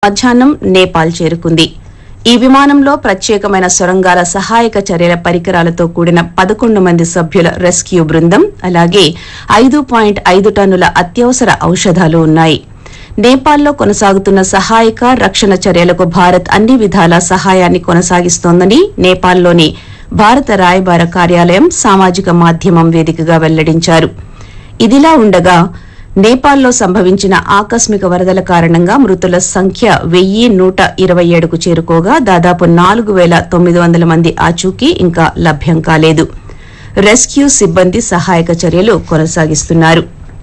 మధ్యాహ్నం నేపాల్ చేరుకుంది ఈ విమానంలో ప్రత్యేకమైన సొరంగాల సహాయక చర్యల పరికరాలతో కూడిన పదకొండు మంది సభ్యుల రెస్క్యూ బృందం అలాగే ఐదు పాయింట్ ఐదు టన్నుల అత్యవసర ఔషధాలు ఉన్నాయి నేపాల్లో కొనసాగుతున్న సహాయక రక్షణ చర్యలకు భారత్ అన్ని విధాల సహాయాన్ని కొనసాగిస్తోందని నేపాల్లోని భారత రాయబార కార్యాలయం సామాజిక మాధ్యమం వేదికగా వెల్లడించారు ఇదిలా ఉండగా నేపాల్లో సంభవించిన ఆకస్మిక వరదల కారణంగా మృతుల సంఖ్య వెయ్యి నూట ఇరవై ఏడుకు చేరుకోగా దాదాపు నాలుగు వేల తొమ్మిది వందల మంది ఆచూకీ ఇంకా లభ్యం కాలేదు రెస్క్యూ సిబ్బంది సహాయక చర్యలు కొనసాగిస్తున్నారు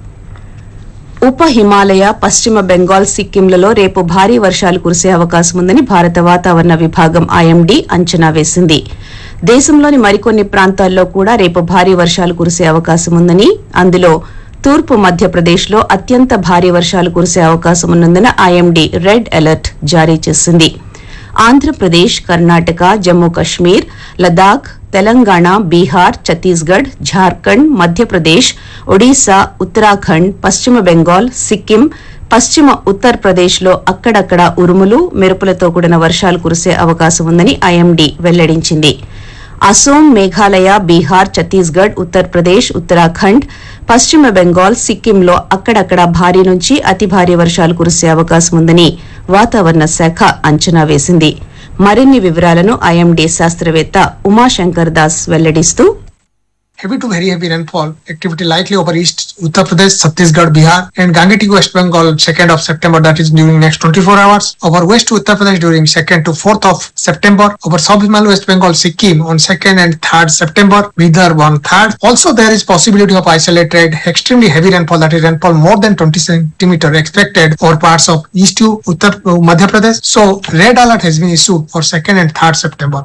ఉప హిమాలయ పశ్చిమ బెంగాల్ సిక్కింలలో రేపు భారీ వర్షాలు కురిసే అవకాశం ఉందని భారత వాతావరణ విభాగం ఐఎండీ అంచనా వేసింది దేశంలోని మరికొన్ని ప్రాంతాల్లో కూడా రేపు భారీ వర్షాలు కురిసే అవకాశం ఉందని అందులో తూర్పు మధ్యప్రదేశ్లో అత్యంత భారీ వర్షాలు కురిసే అవకాశం ఉన్నందున ఐఎండీ రెడ్ అలర్ట్ జారీ చేసింది ఆంధ్రప్రదేశ్ కర్ణాటక జమ్మూ కశ్మీర్ లదాఖ్ తెలంగాణ బీహార్ ఛత్తీస్గఢ్ ఝార్ఖండ్ మధ్యప్రదేశ్ ఒడిశా ఉత్తరాఖండ్ పశ్చిమ బెంగాల్ సిక్కిం పశ్చిమ ఉత్తరప్రదేశ్లో అక్కడక్కడ ఉరుములు మెరుపులతో కూడిన వర్షాలు కురిసే అవకాశం ఉందని ఐఎండీ వెల్లడించింది అసోం మేఘాలయ బీహార్ ఛత్తీస్గఢ్ ఉత్తరప్రదేశ్ ఉత్తరాఖండ్ పశ్చిమ బెంగాల్ సిక్కింలో అక్కడక్కడ భారీ నుంచి అతి భారీ వర్షాలు కురిసే అవకాశం ఉందని వాతావరణ శాఖ అంచనా వేసింది మరిన్ని వివరాలను ఐఎండీ శాస్త్రవేత్త Umashankar Das వెల్లడిస్తూ heavy to very heavy rainfall activity likely over East Uttar Pradesh, Chhattisgarh, Bihar, and Gangetic West Bengal 2nd of September, that is during next 24 hours. Over West Uttar Pradesh during 2nd to 4th of September. Over South Himalaya, West Bengal, Sikkim on 2nd and 3rd September. Vidarbha on 3rd. Also, there is possibility of isolated extremely heavy rainfall, that is rainfall more than 20 centimeter expected over parts of East to Uttar uh, Madhya Pradesh. So, red alert has been issued for 2nd and 3rd September.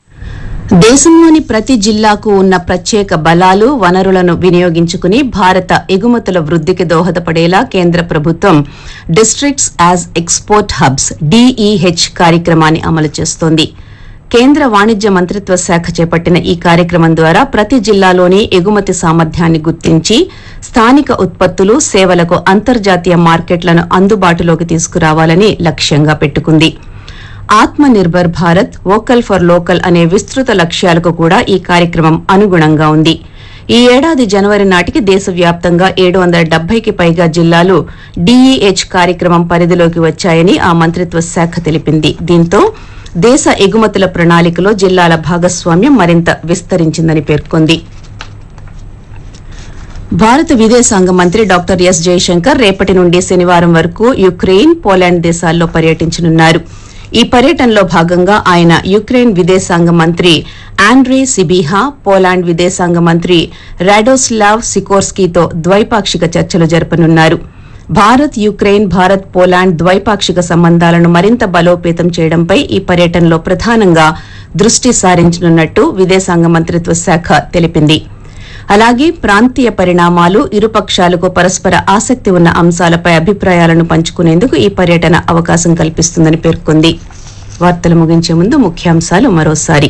దేశంలోని ప్రతి జిల్లాకు ఉన్న ప్రత్యేక బలాలు వనరులను వినియోగించుకుని భారత ఎగుమతుల వృద్ధికి దోహదపడేలా కేంద్ర ప్రభుత్వం districts as export hubs DEH కార్యక్రమాన్ని అమలు చేస్తోంది కేంద్ర వాణిజ్య మంత్రిత్వ శాఖ చేపట్టిన ఈ కార్యక్రమం ద్వారా ప్రతి జిల్లాలోని ఎగుమతి సామర్థ్యాన్ని గుర్తించి స్థానిక ఉత్పత్తులు సేవలకు అంతర్జాతీయ మార్కెట్లను అందుబాటులోకి తీసుకురావాలని లక్ష్యంగా పెట్టుకుంది Atma Nirbhar Bharat vocal for local అనే విస్తృత లక్ష్యాలకు కూడా ఈ కార్యక్రమం అనుగుణంగా ఉంది ఈ ఏడాది జనవరి నాటికి దేశవ్యాప్తంగా ఏడు వందల డెబ్బైకి పైగా జిల్లాలు డీఈహెచ్ కార్యక్రమం పరిధిలోకి వచ్చాయని ఆ మంత్రిత్వ శాఖ తెలిపింది దీంతో దేశ ఎగుమతుల ప్రణాళికలో జిల్లాల భాగస్వామ్యం మరింత విస్తరించిందని పేర్కొంది భారత విదేశాంగ మంత్రి డాక్టర్ ఎస్ జయశంకర్ రేపటి నుండి శనివారం వరకు యుక్రెయిన్ పోలాండ్ దేశాల్లో పర్యటించనున్నారు ఈ పర్యటనలో భాగంగా ఆయన యుక్రెయిన్ విదేశాంగ మంత్రి ఆండ్రే సిబీహా పోలాండ్ విదేశాంగ మంత్రి రాడోస్లావ్ సికోర్స్కీతో ద్వైపాక్షిక చర్చలు జరపనున్నారు భారత్ యుక్రెయిన్ భారత్ పోలాండ్ ద్వైపాక్షిక సంబంధాలను మరింత బలోపేతం చేయడంపై ఈ పర్యటనలో ప్రధానంగా దృష్టి సారించనున్నట్టు విదేశాంగ మంత్రిత్వ శాఖ తెలిపింది అలాగే ప్రాంతీయ పరిణామాలు ఇరుపక్షాలకు పరస్పర ఆసక్తి ఉన్న అంశాలపై అభిప్రాయాలను పంచుకునేందుకు ఈ పర్యటన అవకాశం కల్పిస్తుందని పేర్కొంది వార్తలు ముగించే ముందు ముఖ్యాంశాలు మరోసారి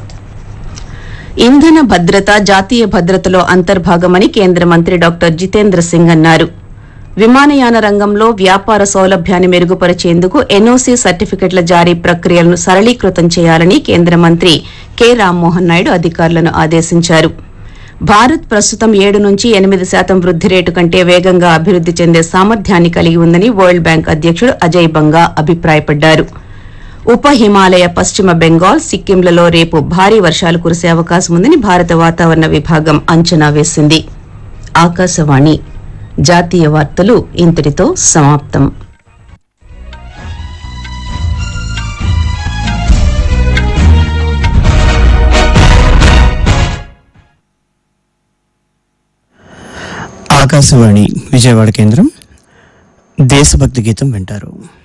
ఇంధన భద్రత జాతీయ భద్రతలో అంతర్భాగమని కేంద్ర మంత్రి డాక్టర్ జితేంద్ర సింగ్ అన్నారు విమానయాన రంగంలో వ్యాపార సౌలభ్యాన్ని మెరుగుపరిచేందుకు ఎన్ఓసీ సర్టిఫికెట్ల జారీ ప్రక్రియలను సరళీకృతం చేయాలని కేంద్ర మంత్రి కె రామ్మోహన్ నాయుడు అధికారులను ఆదేశించారు భారత్ ప్రస్తుతం ఏడు నుంచి ఎనిమిది శాతం వృద్ది రేటు కంటే వేగంగా అభివృద్ది చెందే సామర్థ్యాన్ని కలిగి ఉందని వరల్డ్ బ్యాంక్ అధ్యకుడు అజయ్ బంగా అభిప్రాయపడ్డారు ఉప హిమాలయ పశ్చిమ బెంగాల్ సిక్కింలలో రేపు భారీ వర్షాలు కురిసే అవకాశం ఉందని భారత వాతావరణ విభాగం అంచనా వేసింది ఆకాశవాణి జాతీయ వార్తలు ఇంతటితో సమాప్తం ఆకాశవాణి విజయవాడ కేంద్రం దేశభక్తి గీతం వింటారు